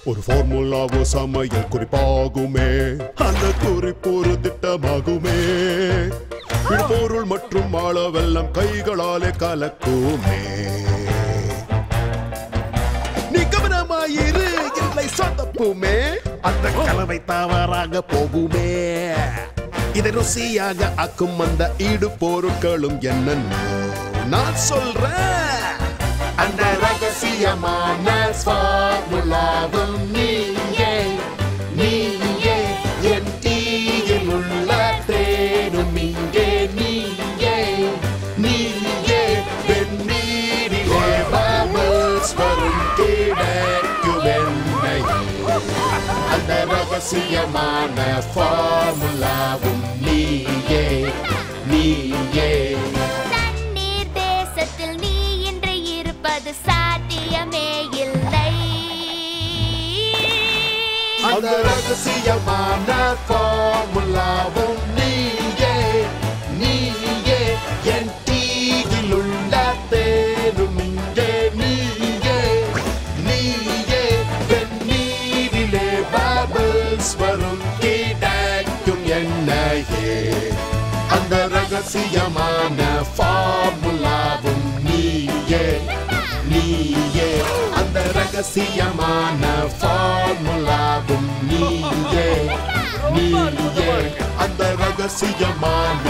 ஒரு ஃபார்முலாவோ சமையல் குறிப்பாகுமே அந்த குறிப்பு ஒரு திட்டமாகுமே பொருள் மற்றும் அளவெல்லாம் கைகளாலே கலக்குமே நீ கவனமாயிரு இல்லை சொதப்புமே அந்த கலவை தவறாக போகுமே இதை ருசியாக ஆக்கும் அந்த ஈடு பொருட்களும் என்னன்னு நான் சொல்றேன் அந்த ரகசியமான ஃபார்முலாவும் நீயே நீயே என் டீயில் உள்ள தேனும் இங்கே நீயே நீயே வெந்நீரிலே bubbles வரும் கிடைக்கும் எண்ணெய் அந்த ரகசியமான ஃபார்முலாவும் நீயே நீயே தண்ணீர் தேசத்தில் நீ இன்று இருப்பது சாத்தியமே இல்லை அந்த ரகசியமான ஃபார்முலாவும் நீயே நீயே என் டீயில் உள்ள தேனும் இங்கே நீயே நீயே வெந்நீரிலே bubbles வரும் கிடைக்கும் எண்ணெயே அந்த ரகசியமான ஃபார்முலாவும் நீயே நீயே அந்த ரகசியமான ஃபார்முலாவும் நீயே நீயே அந்த ரகசியமான